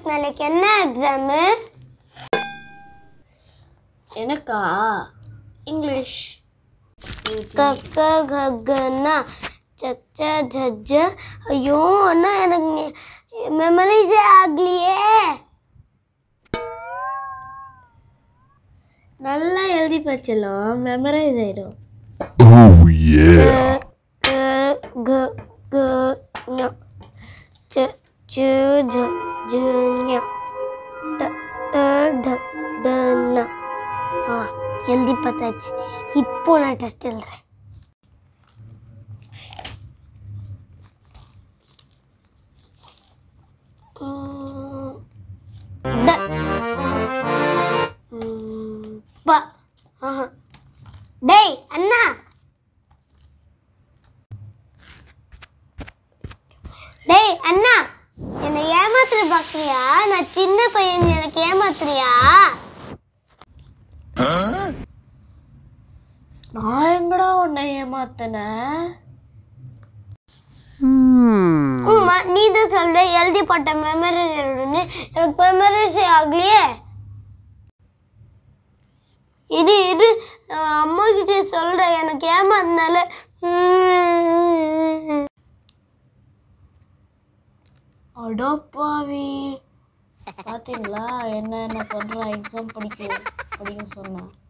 நாளைக்கு என்ன எக்ஸாமு எனக்கா இங்கிலீஷ் கக்க கக்கன்னா சச்ச ஜஜ்ஜ ஐயோ அண்ணா எனக்கு மெமரைஸே ஆகலையே நல்லா எழுதி பச்சலாம் மெமரைஸ் ஆயிடும் Oh yeah. க க க ஞ ச ச ஜ ஜ ஞ ட ட ட ட ந ஆ எழுதி பார்த்தாச்சு இப்போ நான் டெஸ்ட் எழுதுறேன் ம், ட ம், ப ஆஹா. டேய் அண்ணா டேய் அண்ணா என்னை ஏமாத்துற பாக்குறியா நான் சின்ன பையன் எனக்கு ஏமாத்துறியா நான் எங்கடா உன்னை ஏமாத்தினேன் உம்மா நீ தான் சொல்ற எழுதி போட்ட மெமரிஸ் எழுதுன்னு எனக்கு மெமரிஸ் ஆகலையே இரு இரு நான் அம்மா கிட்ட சொல்றேன் எனக்கு ஏமாத்தினால அடப்பாவி பாத்தீங்களா என்ன என்ன பண்றா எக்ஸாம் படிக்க படிக்க சொன்னேன்